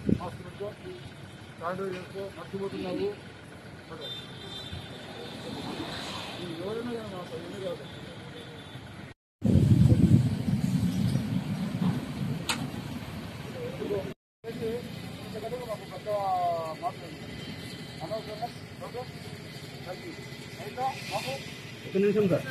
Mask పెట్టుకో sanitise చేసుకో మర్చిపోతున్నావు పట్టు. నువ్వు ఎవరైనా కానీ మాకు అవన్నీ కాదు ఏంటి? ఇంతకంటే మాకు పెద్ద మాట్లాడు అనవసరంగా ఓకే థ్యాంక్ యూ అయితే మాకు ఒక నిమిషం సార్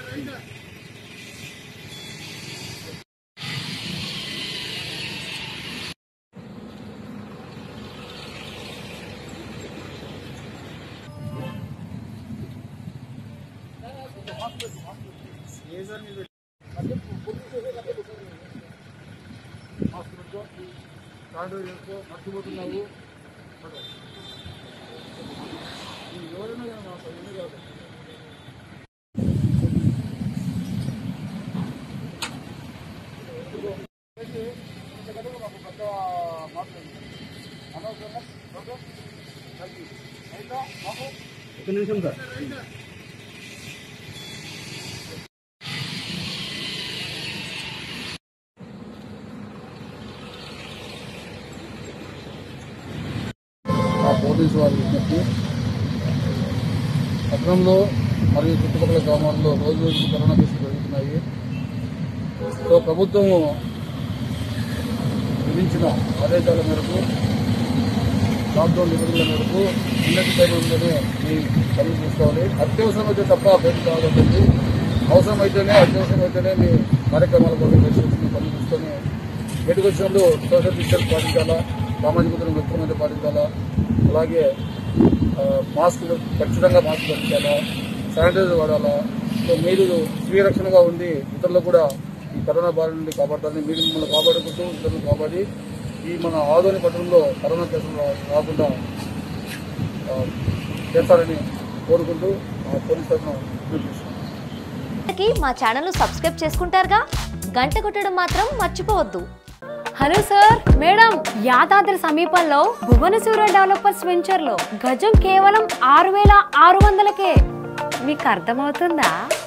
మాస్క్ పెట్టుకో శానిటైజ్ చేసుకో మర్చిపోతున్నావు పట్టు. నువ్వు ఎవరైనా కానీ మాకు అవన్నీ కాదు ఏంటి? ఇంతకంటే మాకు పెద్ద మాట్లాడు అనవసరంగా ఓకే థ్యాంక్ యూ అయితే మాకు ఒక నిమిషం సార్ ఆ పోలీసు వారి విజ్ఞప్తి పట్టణంలో మరియు చుట్టుపక్కల గ్రామాల్లో రోజు రోజుకు కరోనా కేసులు పెరుగుతున్నాయి సో ప్రభుత్వము విధించిన ఆదేశాల మేరకు లాక్డౌన్ నిబంధనల మేరకు ఉన్నత టైంలోనే మీ పనులు చూసుకోవాలి అత్యవసరం అయితే తప్ప బయటకు రావద్దండి అవసరం అయితేనే అత్యవసరం అయితేనే మీ కార్యక్రమాల కోసం చేసుకుని పనులు చూసుకొని బయటకు వచ్చినప్పుడు సోషల్ డిస్టెన్స్ పాటించాలా సామాజిక దూరం వ్యక్తమైతే పాటించాలా అలాగే ఆ, మాస్క్ ఖచ్చితంగా మాస్క్ ధరించాలా శానిటైజర్ వాడాలా సో మీరు స్వీయ రక్షణగా ఉండి ఇతరులకు కూడా ఈ కరోనా బారి నుండి కాపాడాలని మీరు మిమ్మల్ని కాపాడుకుంటూ ఇతరులను కాపాడి ఈ మన ఆదోని పట్టణంలో కరోనా కేసులు రా- రాకుండా ఆ, చేస్తారని కోరుకుంటూ ఆ, పోలీస్ తరఫున విజ్ఞప్తిస్తున్నాను కి మా ఛానల్ను సబ్స్క్రైబ్ చేసుకుంటారుగా గంట కొట్టడం మాత్రం మర్చిపోవద్దు హలో సార్ మేడం యాదాద్రి సమీపంలో భువనసూర డెవలపర్స్ వెంచర్ లో గజం కేవలం ఆరు వేల ఆరు వందలకే మీకు అర్థమవుతుందా